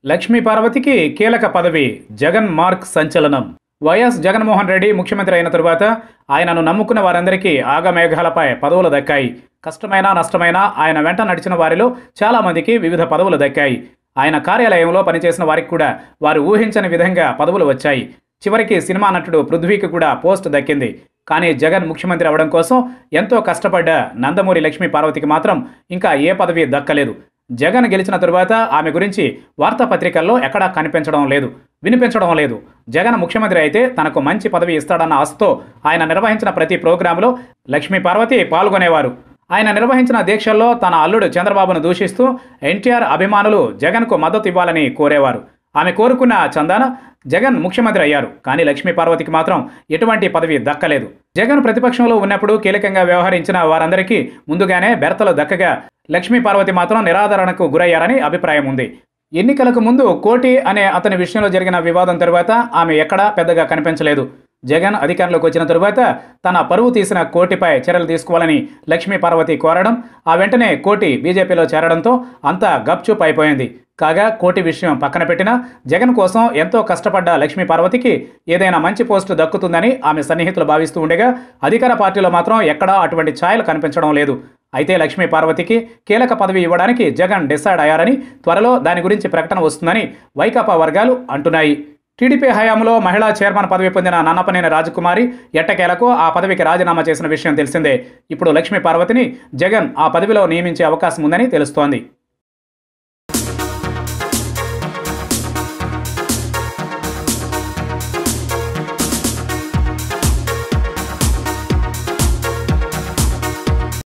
లక్ష్మీ పార్వతికి కీలక పదవి జగన్ మార్క్ సంచలనం వైఎస్ జగన్మోహన్ రెడ్డి ముఖ్యమంత్రి అయిన తరువాత ఆయనను నమ్ముకున్న వారందరికీ ఆగమేఘాలపై పదవులు దక్కాయి కష్టమైన నష్టమైన ఆయన వెంట నడిచిన వారిలో చాలామందికి వివిధ పదవులు దక్కాయి ఆయన కార్యాలయంలో పనిచేసిన వారికి కూడా వారు ఊహించని విధంగా పదవులు వచ్చాయి చివరికి సినిమా నటుడు పృథ్వీకి కూడా పోస్ట్ దక్కింది కానీ జగన్ ముఖ్యమంత్రి అవడం కోసం ఎంతో కష్టపడ్డ నందమూరి లక్ష్మీ పార్వతికి మాత్రం ఇంకా ఏ పదవి దక్కలేదు జగన్ గెలిచిన తరువాత ఆమె గురించి వార్తాపత్రికల్లో ఎక్కడా కనిపించడం లేదు వినిపించడం లేదు జగన్ ముఖ్యమంత్రి అయితే తనకు మంచి పదవి ఇస్తాడన్న ఆశతో ఆయన నిర్వహించిన ప్రతి ప్రోగ్రాంలో లక్ష్మీ పార్వతి పాల్గొనేవారు ఆయన నిర్వహించిన దీక్షల్లో తన అల్లుడు చంద్రబాబును దూషిస్తూ ఎన్టీఆర్ అభిమానులు జగన్కు మద్దతు ఇవ్వాలని కోరేవారు ఆమె కోరుకున్న చందాన జగన్ ముఖ్యమంత్రి అయ్యారు కానీ లక్ష్మీ పార్వతికి మాత్రం ఎటువంటి పదవి దక్కలేదు జగన్ ప్రతిపక్షంలో ఉన్నప్పుడు కీలకంగా వ్యవహరించిన వారందరికీ ముందుగానే బెర్తలు దక్కగా లక్ష్మీ పార్వతి మాత్రం నిరాదరణకు గురయ్యారని అభిప్రాయం ఉంది ఎన్నికలకు ముందు కోటి అనే అతని విషయంలో జరిగిన వివాదం తరువాత ఆమె ఎక్కడా పెద్దగా కనిపించలేదు జగన్ అధికారంలోకి వచ్చిన తరువాత తన పరువు తీసిన కోటిపై చర్యలు తీసుకోవాలని లక్ష్మీ పార్వతి కోరడం ఆ వెంటనే కోటి బీజేపీలో చేరడంతో అంతా గప్చుప్ అయిపోయింది కాగా కోటి విషయం పక్కన పెట్టినా జగన్ కోసం ఎంతో కష్టపడ్డ లక్ష్మీ పార్వతికి ఏదైనా మంచి పోస్టు దక్కుతుందని ఆమె సన్నిహితులు భావిస్తూ ఉండగా అధికార పార్టీలో మాత్రం ఎక్కడా అటువంటి ఛాయలు కనిపించడం లేదు అయితే లక్ష్మీ పార్వతికి కీలక పదవి ఇవ్వడానికి జగన్ డిసైడ్ అయ్యారని త్వరలో దాని గురించి ప్రకటన వస్తుందని వైకాపా వర్గాలు అంటున్నాయి టీడీపీ హయాంలో మహిళా చైర్మన్ పదవి పొందిన నన్నపనేని రాజకుమారి ఎట్టకేలకు ఆ పదవికి రాజీనామా చేసిన విషయం తెలిసిందే ఇప్పుడు లక్ష్మీ పార్వతిని జగన్ ఆ పదవిలో నియమించే అవకాశం ఉందని తెలుస్తోంది